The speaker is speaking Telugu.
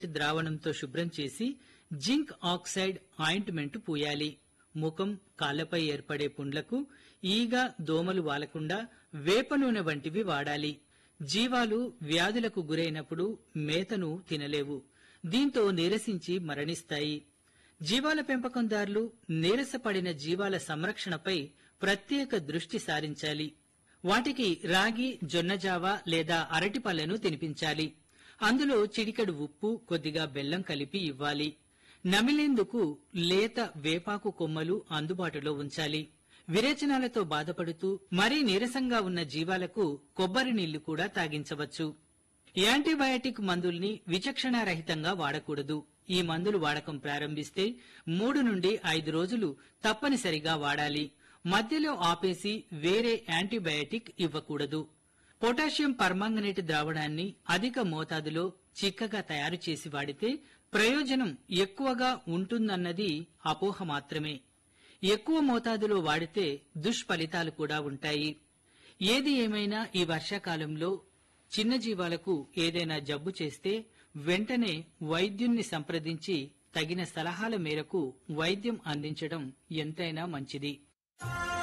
ద్రావణంతో శుభ్రం చేసి జింక్ ఆక్సైడ్ ఆయింట్మెంట్ పూయాలి ముఖం కాళ్లపై ఏర్పడే పుండ్లకు ఈగ దోమలు వాలకుండా వేప నూనె వంటివి వాడాలి జీవాలు వ్యాధులకు గురైనప్పుడు మేతను తినలేవు దీంతో నీరసించి మరణిస్తాయి జీవాల పెంపకందారులు నీరసపడిన జీవాల సంరక్షణపై ప్రత్యేక దృష్టి సారించాలి వాటికి రాగి జొన్నజావ లేదా అరటిపళ్లను తినిపించాలి అందులో చిటికెడు ఉప్పు కొద్దిగా బెల్లం కలిపి ఇవ్వాలి నమిలేందుకు లేత వేపాకు కొమ్మలు అందుబాటులో ఉంచాలి విరేచనాలతో బాధపడుతూ మరీ నీరసంగా ఉన్న జీవాలకు కొబ్బరి నీళ్లు కూడా తాగించవచ్చు యాంటీబయాటిక్ మందుల్ని విచక్షణారహితంగా వాడకూడదు ఈ మందులు వాడకం ప్రారంభిస్తే మూడు నుండి ఐదు రోజులు తప్పనిసరిగా వాడాలి మధ్యలో ఆపేసి వేరే యాంటీబయాటిక్ ఇవ్వకూడదు పొటాషియం పర్మాంగనేట్ ద్రావణాన్ని అధిక మోతాదులో చిక్కగా తయారు చేసి వాడితే ప్రయోజనం ఎక్కువగా ఉంటుందన్నది అపోహ మాత్రమే ఎక్కువ మోతాదులో వాడితే దుష్ఫలితాలు కూడా ఉంటాయి ఏది ఏమైనా ఈ వర్షాకాలంలో చిన్న జీవాలకు ఏదైనా జబ్బు చేస్తే వెంటనే వైద్యుణ్ణి సంప్రదించి తగిన సలహాల మేరకు వైద్యం అందించడం ఎంతైనా మంచిది